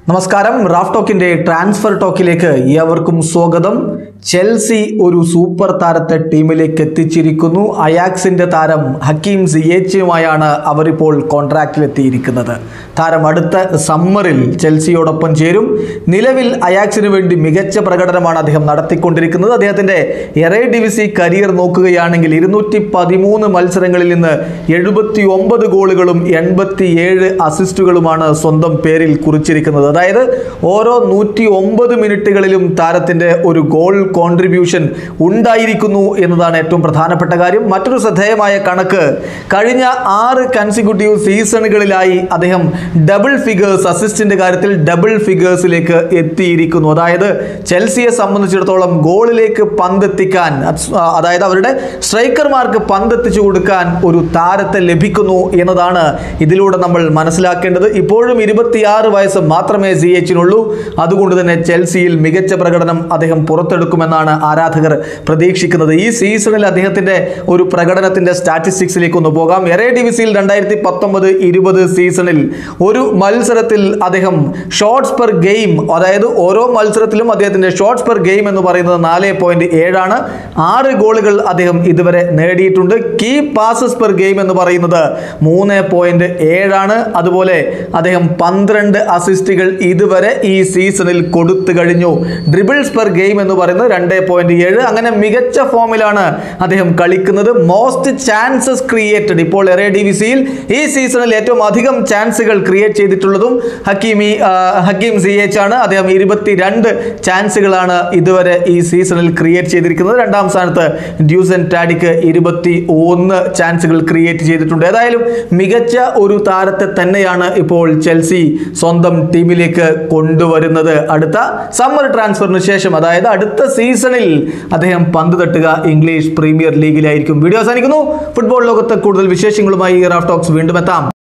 നമസ്കാരം Raf ടോക്കിന്റെ transfer ടോക്കിലേക്ക് ഏവർക്കും സ്വാഗതം ചെൽസി ഒരു സൂപ്പർ താരത്തെ ടീമിലേക്ക് എത്തിച്ചിരിക്കുന്നു അയാക്സിന്റെ താരം ഹക്കീം സിയേച്ചുമായാണ് അവരിപ്പോൾ കോൺട്രാക്റ്റിലെത്തിയിരിക്കുന്നത് താരം അടുത്ത സമ്മറിൽ ചെൽസിയോടൊപ്പം ചേരും നിലവിൽ അയാക്സിന് വേണ്ടി മികച്ച പ്രകടനമാണ് അദ്ദേഹം നടത്തിക്കൊണ്ടിരിക്കുന്നത് അദ്ദേഹത്തിന്റെ എറേ ഡിവിസി കരിയർ നോക്കുകയാണെങ്കിൽ ഇരുന്നൂറ്റി പതിമൂന്ന് മത്സരങ്ങളിൽ നിന്ന് എഴുപത്തി ഒമ്പത് ഗോളുകളും എൺപത്തിയേഴ് അസിസ്റ്റുകളുമാണ് സ്വന്തം പേരിൽ കുറിച്ചിരിക്കുന്നത് അതായത് ഓരോ നൂറ്റി ഒമ്പത് മിനിറ്റുകളിലും താരത്തിന്റെ ഒരു ഗോൾ കോൺട്രിബ്യൂഷൻ ഉണ്ടായിരിക്കുന്നു എന്നതാണ് ഏറ്റവും പ്രധാനപ്പെട്ട കാര്യം മറ്റൊരു ശ്രദ്ധേയമായ കണക്ക് കഴിഞ്ഞ ആറ് കൺസിക്യൂട്ടീവ് സീസണുകളിലായി അദ്ദേഹം ഡബിൾ ഫിഗേഴ്സ് അസിസ്റ്റിന്റെ കാര്യത്തിൽ ഡബിൾ ഫിഗേഴ്സിലേക്ക് എത്തിയിരിക്കുന്നു അതായത് ചെൽസിയെ സംബന്ധിച്ചിടത്തോളം ഗോളിലേക്ക് പന്തെത്തിക്കാൻ അത് സ്- അതായത് അവരുടെ സ്ട്രൈക്കർമാർക്ക് പന്തെത്തിച്ചു കൊടുക്കാൻ ഒരു താരത്തെ ലഭിക്കുന്നു എന്നതാണ് ഇതിലൂടെ നമ്മൾ മനസ്സിലാക്കേണ്ടത് ഇപ്പോഴും ഇരുപത്തിയാറ് വയസ്സ് മാത്രമേ സി എച്ചിനുള്ളൂ അതുകൊണ്ട് തന്നെ ചെൽസിയിൽ മികച്ച പ്രകടനം അദ്ദേഹം പുറത്തെടുക്കുമെന്നാണ് ആരാധകർ പ്രതീക്ഷിക്കുന്നത് ഈ സീസണിൽ അദ്ദേഹത്തിന്റെ ഒരു പ്രകടനത്തിന്റെ സ്റ്റാറ്റിസ്റ്റിക്സിലേക്ക് ഒന്ന് പോകാം എറേ ഡിവിസിയിൽ രണ്ടായിരത്തി പത്തൊമ്പത് ഇരുപത് സീസണിൽ ഒരു മത്സരത്തിൽ അദ്ദേഹം ഷോട്ട്സ് പെർ ഗെയിം അതായത് ഓരോ മത്സരത്തിലും അദ്ദേഹത്തിന്റെ ഷോട്ട്സ് പെർ ഗെയിം എന്ന് പറയുന്നത് നാല് പോയിന്റ് ഏഴാണ് ആറ് ഗോളുകൾ അദ്ദേഹം ഇതുവരെ നേടിയിട്ടുണ്ട് കീ പാസസ് പെർ ഗെയിം എന്ന് പറയുന്നത് മൂന്ന് പോയിന്റ് ഏഴാണ് അതുപോലെ അദ്ദേഹം പന്ത്രണ്ട് അസിസ്റ്റുകൾ ഇതുവരെ ഈ സീസണിൽ കൊടുത്തു കഴിഞ്ഞു ഡ്രിബിൾസ് പെർ ഗെയിം എന്ന് പറയുന്നത് രണ്ട് പോയിന്റ് ഏഴ് അങ്ങനെ മികച്ച ഫോമിലാണ് അദ്ദേഹം കളിക്കുന്നത് മോസ്റ്റ് ചാൻസസ് ക്രിയേറ്റഡ് ഇപ്പോൾ എറേ ഡി വി സിയിൽ ഈ സീസണിൽ ഏറ്റവും അധികം ചാൻസുകൾ ക്രിയേറ്റ് ചെയ്തിട്ടുള്ളതും ഹക്കീമി ആ, ഹക്കീം സി എച്ച് ആണ് അദ്ദേഹം ഇരുപത്തിരണ്ട് ചാൻസുകളാണ് ഇതുവരെ ഈ സീസണിൽ ക്രിയേറ്റ് ചെയ്തിരിക്കുന്നത് രണ്ടാം സ്ഥാനത്ത് ഡ്യൂസൻ ടാഡിക്ക് ഇരുപത്തി ഒന്ന് ചാൻസുകൾ ക്രിയേറ്റ് ചെയ്തിട്ടുണ്ട് ഏതായാലും മികച്ച ഒരു താരത്തെ തന്നെയാണ് ഇപ്പോൾ ചെൽസി സ്വന്തം ടീമിലേക്ക് കൊണ്ടുവരുന്നത് അടുത്ത സമ്മർ ട്രാൻസ്ഫറിന് ശേഷം അതായത് അടുത്ത സീസണിൽ അദ്ദേഹം പന്ത് തട്ടുക ഇംഗ്ലീഷ് പ്രീമിയർ ലീഗിലായിരിക്കും വീഡിയോ അവസാനിക്കുന്നു ഫുട്ബോൾ ലോകത്ത് കൂടുതൽ വിശേഷങ്ങളുമായി റാഫ് ടോക്സ് വീണ്ടും എത്താം